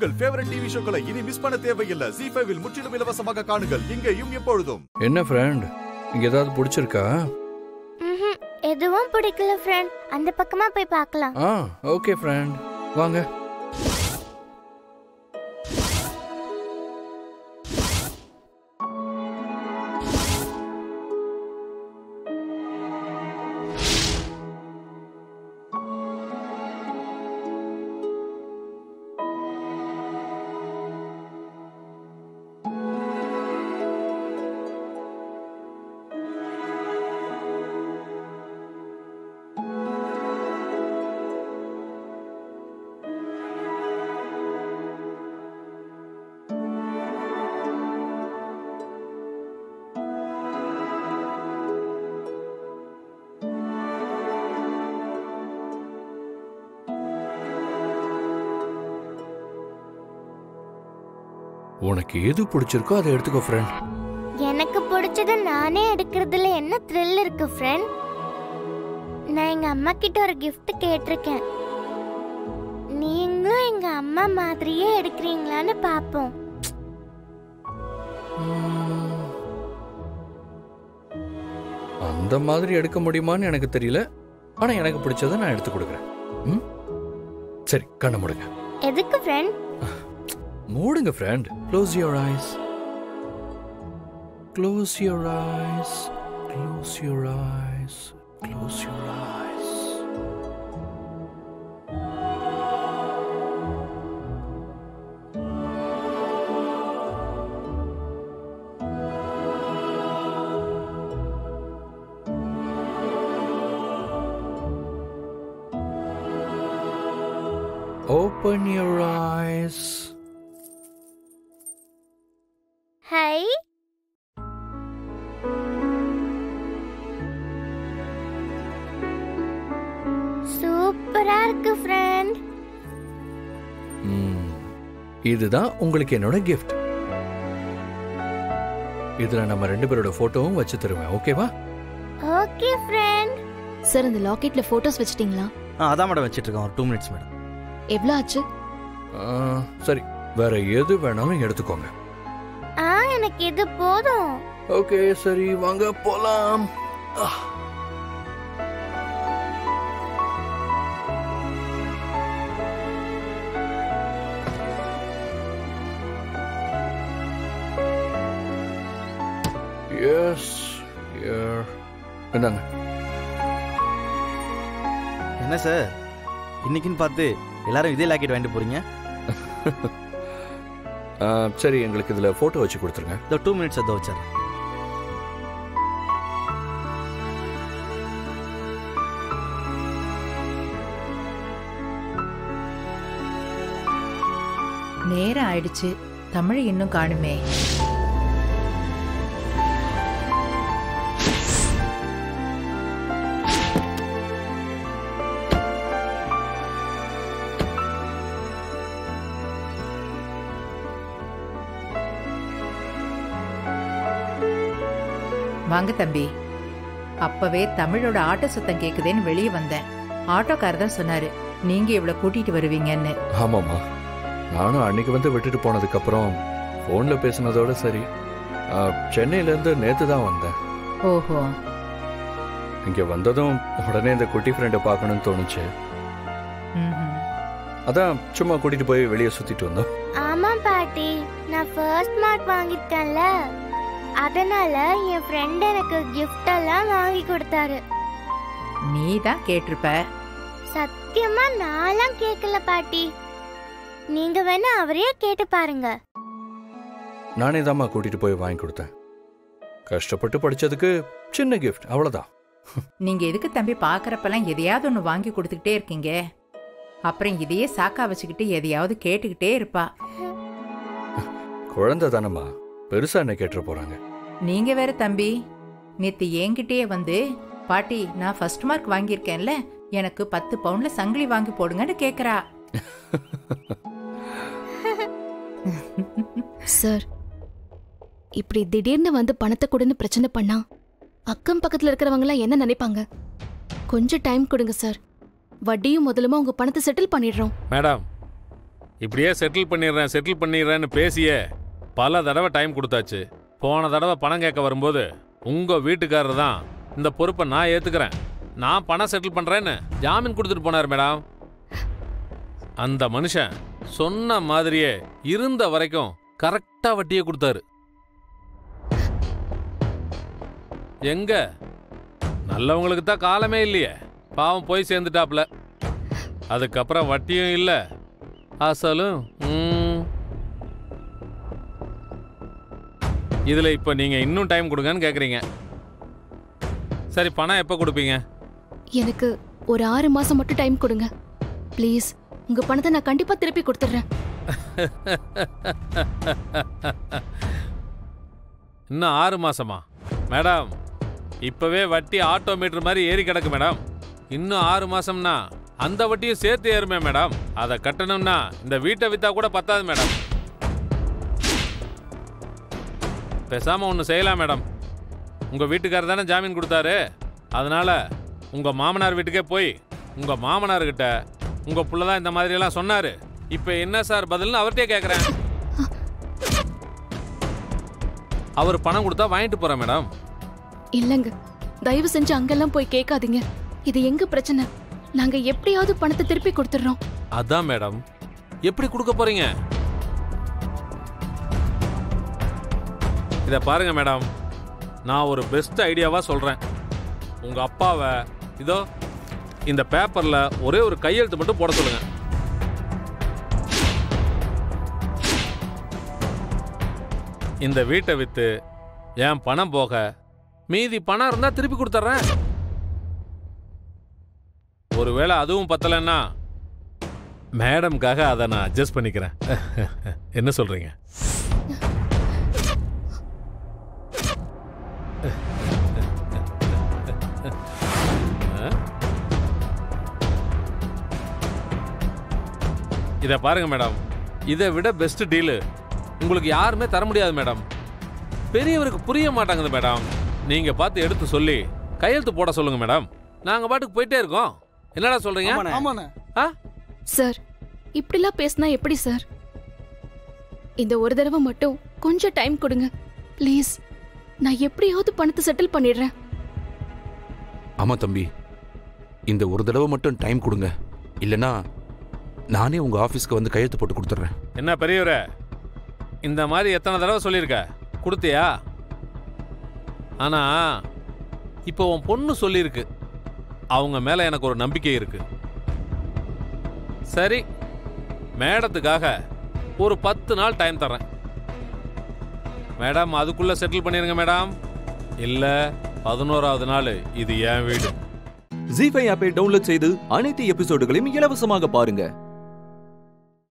உங்கள் favourite TV ஷோக்களை இனி miss பண்ண தேவையில்லை ஜி ஃபைவில் முற்றிலும் இலவசமாக காணுங்கள் இங்கேயும் எப்பொழுதும் என்ன ஃப்ரெண்ட் இங்க ஏதாவது பிடிச்சிருக்கா ம்ஹும். எதுவும் பிடிக்கல ஃப்ரெண்ட் அந்த பக்கமா போய் பார்க்கலாம் ஆ ஓகே ஃப்ரெண்ட் வாங்க உனக்கு எது பிடிச்சிருக்கோ அதை எடுத்துக்கோ ஃப்ரெண்ட் எனக்கு பிடிச்சத நானே எடுக்கிறதுல என்ன த்ரில் இருக்கு ஃப்ரெண்ட் நான் எங்க அம்மா கிட்ட ஒரு gift கேட்டிருக்கேன் நீங்களும் எங்க அம்மா மாதிரியே எடுக்கிறீங்களான்னு பாப்போம் அந்த மாதிரி எடுக்க முடியுமான்னு எனக்கு தெரியல ஆனா எனக்கு பிடிச்சதை நான் எடுத்து கொடுக்குறேன் ம்? சரி கண்ணை மூடுங்க எதுக்கு ஃப்ரெண்ட் மூடுங்க friend close your eyes close your eyes close your eyes close your eyes Open your eyes. Hi சூப்பரா இருக்கு ஃப்ரெண்ட் ம், இதுதான் உங்களுக்கு என்னோட gift இதுல நம்ம ரெண்டு பேரோட போட்டோவும் வச்சு தருவேன் ஓகேவா ஓகே ஃப்ரெண்ட் சார் இந்த லாக்கெட்ல போட்டோஸ் வச்சிட்டீங்களா ஆ அதான் மேடம் வச்சிட்டு இருக்கேன் ஒரு டூ மினிட்ஸ் மேடம் எவ்வளோ ஆச்சு ஆ, சரி வேற எது வேணாலும் எடுத்துக்கோங்க ஆ எனக்கு இது போதும் ஓகே சரி வாங்க போலாம் ஆ. Yes, here. இந்தாங்க என்ன சார் இன்னைக்குன்னு பார்த்து எல்லாரும் இதே லாக்கெட் வாங்கிட்டு போறீங்க ஆ, சரி எங்களுக்கு இதுல போட்டோ வச்சு கொடுத்துருங்க இந்த டூ மினிட்ஸ் அதை வச்சார் நேரம் ஆயிடுச்சு தமிழ் இன்னும் காணுமே வாங்க தம்பி அப்பவே தமிழோட ஆட்டோ சத்தம் கேக்குதேன்னு வெளியே வந்தேன் ஆட்டோக்காரர் தான் சொன்னாரு நீங்க இவ்வளவு கூட்டிட்டு வருவீங்கன்னு ஆமாம்மா நானும் அன்னைக்கு வந்து விட்டுட்டு போனதுக்கு அப்புறம் ஃபோனில் பேசினதோட சரி ஆ, சென்னையிலேருந்து நேற்று தான் வந்தேன் ஓஹோ இங்கே வந்ததும் உடனே இந்த குட்டி ஃப்ரெண்டை பார்க்கணும்னு தோணுச்சு ம்ஹும். அதான் சும்மா கூட்டிட்டு போய் வெளியே சுத்திட்டு வந்தோம் ஆமா பாட்டி நான் ஃபர்ஸ்ட் மார்க் வாங்கியிருக்கேன்ல அதனால என் ஃப்ரெண்ட் எனக்கு gift எல்லாம் வாங்கி கொடுத்தாரு நீ தான் கேட்டிருப்ப சத்தியமா நான்லாம் கேட்கல பாட்டி நீங்க வேணா அவரையே கேட்டு பாருங்க நானே தாம்மா கூட்டிட்டு போய் வாங்கி கொடுத்தேன் கஷ்டப்பட்டு படிச்சதுக்கு சின்ன கிஃப்ட் அவ்வளோதான் நீங்க எதுக்கு தம்பி பாக்குறப்பெல்லாம் எதையாவது ஒன்று வாங்கி கொடுத்துக்கிட்டே இருக்கீங்க அப்புறம் இதையே சாக்கா வச்சுக்கிட்டு எதையாவது கேட்டுக்கிட்டே இருப்பா குழந்தை தானம்மா பெருசா என்ன கேட்டுற போறாங்க நீங்க வேற தம்பி நேத்து என்கிட்டயே வந்து பாட்டி நான் ஃபர்ஸ்ட் மார்க் வாங்கியிருக்கேன்ல எனக்கு பத்து பவுன்ல சங்கிலி வாங்கி போடுங்கன்னு கேக்குறா சார் இப்படி திடீர்னு வந்து பணத்தை கொடுன்னு பிரச்சனை பண்ணா அக்கம் பக்கத்துல இருக்கிறவங்கலாம் என்ன நினைப்பாங்க கொஞ்சம் டைம் கொடுங்க சார் வட்டியும் முதலுமா உங்க பணத்தை செட்டில் பண்ணிடுறோம் மேடம் இப்படியே செட்டில் பண்ணிடுறேன் செட்டில் பண்ணிடுறேன்னு பேசியே பல தடவை டைம் கொடுத்தாச்சு போன தடவை பணம் கேட்க வரும்போது உங்க வீட்டுக்காரர் தான் இந்த பொறுப்பை நான் ஏத்துக்கிறேன் நான் பணம் செட்டில் பண்றேன்னு ஜாமீன் கொடுத்துட்டு போனார் மேடம் அந்த மனுஷன் சொன்ன மாதிரியே இருந்த வரைக்கும் கரெக்டா வட்டியை கொடுத்தாரு எங்க நல்லவங்களுக்கு தான் காலமே இல்லையே பாவம் போய் சேர்ந்துட்டாப்ல அதுக்கப்புறம் வட்டியும் இல்லை அசலும் ம். இதுல இப்ப நீங்க இன்னும் டைம் கொடுங்கன்னு கேக்குறீங்க சரி பணம் எப்போ கொடுப்பீங்க எனக்கு ஒரு ஆறு மாசம் மட்டும் டைம் கொடுங்க ப்ளீஸ் உங்க பணத்தை நான் கண்டிப்பா திருப்பி கொடுத்துட்றேன் இன்னும் ஆறு மாசமா மேடம் இப்பவே வட்டி ஆட்டோமீட்டர் மாதிரி ஏறி கிடக்கு மேடம் இன்னும் ஆறு மாசம்னா அந்த வட்டியும் சேர்த்து ஏறுமே மேடம் அதை கட்டணும்னா இந்த வீட்டை வித்தா கூட பத்தாது மேடம் பேசாம ஒன்று செய்யலாம் மேடம் உங்க வீட்டுக்காரர் தானே ஜாமீன் கொடுத்தாரு அதனால உங்க மாமனார் வீட்டுக்கே போய் உங்க மாமனார்கிட்ட உங்க புள்ள தான் இந்த மாதிரி எல்லாம் சொன்னாரு இப்போ என்ன சார் பதில்னு அவர்கிட்டயே கேட்குறேன் அவர் பணம் கொடுத்தா வாங்கிட்டு போறேன் மேடம் இல்லங்க தயவு செஞ்சு அங்கெல்லாம் போய் கேட்காதீங்க இது எங்க பிரச்சனை நாங்க எப்படியாவது பணத்தை திருப்பி கொடுத்துடுறோம் அதான் மேடம் எப்படி கொடுக்க போறீங்க இத பாருங்க மேடம் நான் ஒரு பெஸ்ட் ஐடியாவா சொல்றேன் உங்க அப்பாவை இதோ இந்த பேப்பர்ல ஒரே ஒரு கையெழுத்து மட்டும் போட சொல்லுங்க இந்த வீட்டை வித்து என் பணம் போக மீதி பணம் இருந்தா திருப்பி கொடுத்துட்றேன் ஒருவேளை அதுவும் பத்தலைன்னா மேடம்காக அதை நான் அட்ஜஸ்ட் பண்ணிக்கிறேன் என்ன சொல்றீங்க இதை பாருங்க மேடம் இதை விட பெஸ்ட் டீலு உங்களுக்கு யாருமே தர முடியாது மேடம் பெரியவருக்கு புரிய மாட்டாங்குது மேடம் நீங்க பார்த்து எடுத்து சொல்லி கையெழுத்து போட சொல்லுங்க மேடம் நாங்க பாட்டுக்கு போயிட்டே இருக்கோம் என்னடா சொல்றீங்க ஆமாண்ணே. ஆ சார் இப்படிலாம் பேசினா எப்படி சார் இந்த ஒரு தடவை மட்டும் கொஞ்சம் டைம் கொடுங்க ப்ளீஸ் நான் எப்படியாவது பணத்தை செட்டில் பண்ணிடுறேன் ஆமா தம்பி இந்த ஒரு தடவை மட்டும் டைம் கொடுங்க இல்லனா நானே உங்க ஆபீஸ்க்கு வந்து கையெழுத்து போட்டு கொடுத்துட்றேன் என்ன பெரியவரே இந்த மாதிரி எத்தனை தடவை சொல்லியிருக்க கொடுத்தியா ஆனா இப்போ உன் பொண்ணு சொல்லியிருக்கு அவங்க மேல எனக்கு ஒரு நம்பிக்கை இருக்கு சரி மேடத்துக்காக ஒரு பத்து நாள் டைம் தர்றேன் மேடம் அதுக்குள்ள செட்டில் பண்ணிருங்க மேடம் இல்ல பதினோராவது நாள் இது என் வீடு ஜி ஃபைவ் ஆப்பை டவுன்லோட் செய்து அனைத்து எபிசோடுகளையும் இலவசமாக பாருங்க